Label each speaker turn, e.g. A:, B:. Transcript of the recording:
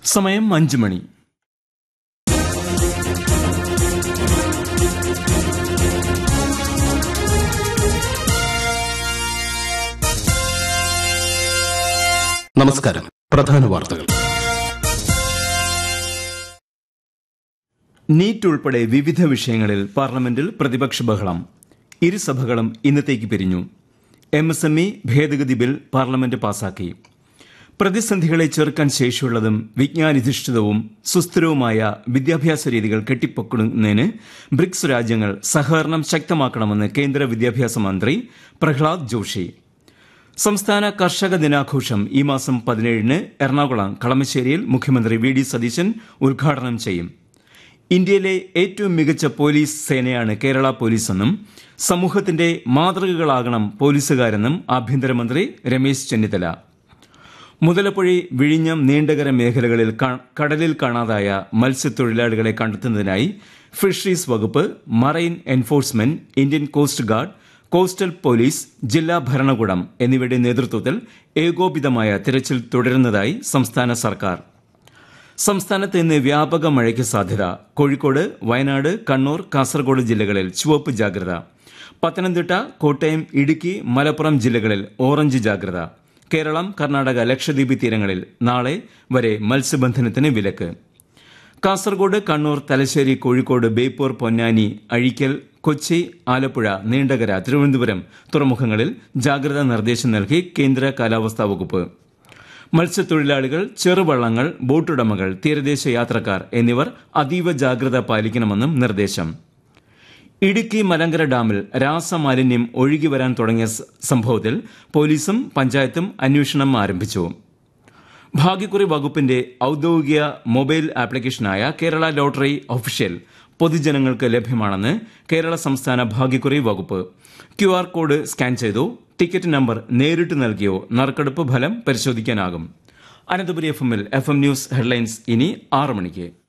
A: സമയം അഞ്ച് മണി
B: നമസ്കാരം പ്രധാന വാർത്തകൾ
A: നീറ്റ് ഉൾപ്പെടെ വിവിധ വിഷയങ്ങളിൽ പാർലമെന്റിൽ പ്രതിപക്ഷ ബഹളം ഇരുസഭകളും ഇന്നത്തേക്ക് പിരിഞ്ഞു എം എസ് എം ഇ ഭേദഗതി ബിൽ പാർലമെന്റ് പാസാക്കി പ്രതിസന്ധികളെ ചെറുക്കാൻ ശേഷിയുള്ളതും വിജ്ഞാനാധിഷ്ഠിതവും സുസ്ഥിരവുമായ വിദ്യാഭ്യാസ രീതികൾ കെട്ടിപ്പൊക്കുന്നതിന് ബ്രിക്സ് രാജ്യങ്ങൾ സഹകരണം ശക്തമാക്കണമെന്ന് കേന്ദ്ര വിദ്യാഭ്യാസ മന്ത്രി പ്രഹ്ലാദ് ജോഷി സംസ്ഥാന കർഷക ദിനാഘോഷം ഈ മാസം പതിനേഴിന് എറണാകുളം കളമശ്ശേരിയിൽ മുഖ്യമന്ത്രി വി ഡി സതീശൻ ഉദ്ഘാടനം ചെയ്യും ഇന്ത്യയിലെ ഏറ്റവും മികച്ച പോലീസ് സേനയാണ് കേരള പോലീസെന്നും സമൂഹത്തിന്റെ മാതൃകകളാകണം പോലീസുകാരെന്നും ആഭ്യന്തരമന്ത്രി രമേശ് ചെന്നിത്തല മുതലപ്പുഴി വിഴിഞ്ഞം നീണ്ടകര മേഖലകളിൽ കാ- കടലിൽ കാണാതായ മത്സ്യത്തൊഴിലാളികളെ കണ്ടെത്തുന്നതിനായി ഫിഷറീസ് വകുപ്പ് marine enforcement Indian coast guard coastal police ജില്ലാ ഭരണകൂടം എന്നിവയുടെ നേതൃത്വത്തിൽ ഏകോപിതമായ തിരച്ചിൽ തുടരുന്നതായി സംസ്ഥാന സർക്കാർ സംസ്ഥാനത്ത് ഇന്ന് വ്യാപക മഴയ്ക്ക് സാധ്യത കോഴിക്കോട് വയനാട് കണ്ണൂർ കാസർഗോഡ് ജില്ലകളിൽ ചുവപ്പ് ജാഗ്രത പത്തനംതിട്ട കോട്ടയം ഇടുക്കി മലപ്പുറം ജില്ലകളിൽ ഓറഞ്ച് ജാഗ്രത കേരളം കർണാടക ലക്ഷദ്വീപ് തീരങ്ങളിൽ നാളെ വരെ മത്സ്യബന്ധനത്തിന് വിലക്ക് കാസർഗോഡ് കണ്ണൂർ തലശ്ശേരി കോഴിക്കോട് ബേപ്പൂർ പൊന്നാനി അഴീക്കൽ കൊച്ചി ആലപ്പുഴ നീണ്ടകര തിരുവനന്തപുരം തുറമുഖങ്ങളിൽ ജാഗ്രതാ നിർദ്ദേശം നൽകി കേന്ദ്ര കാലാവസ്ഥാ വകുപ്പ് മത്സ്യത്തൊഴിലാളികൾ ചെറുവള്ളങ്ങൾ ബോട്ടുടമകൾ തീരദേശ യാത്രക്കാർ എന്നിവർ അതീവ ജാഗ്രത പാലിക്കണമെന്നും നിർദ്ദേശം ഇടുക്കി മലങ്കര ഡാമിൽ രാസമാലിന്യം ഒഴുകി വരാൻ തുടങ്ങിയ സ- സംഭവത്തിൽ പോലീസും പഞ്ചായത്തും അന്വേഷണം ആരംഭിച്ചു ഭാഗ്യക്കുറി വകുപ്പിന്റെ ഔദ്യോഗിക മൊബൈൽ ആപ്ലിക്കേഷനായ കേരള ലോട്ടറി ഒഫീഷ്യൽ പൊതുജനങ്ങൾക്ക് ലഭ്യമാണെന്ന് കേരള സംസ്ഥാന ഭാഗ്യക്കുറി വകുപ്പ് ക്യു ആർ കോഡ് സ്കാൻ ചെയ്തോ ടിക്കറ്റ് നമ്പർ നേരിട്ട് നൽകിയോ നറുക്കെടുപ്പ് ഫലം പരിശോധിക്കാനാകും അനന്തപുരി എഫ് എമ്മിൽ എഫ് എം ന്യൂസ് ഹെഡ്ലൈൻസ് ഇനി ആറ് മണിക്ക്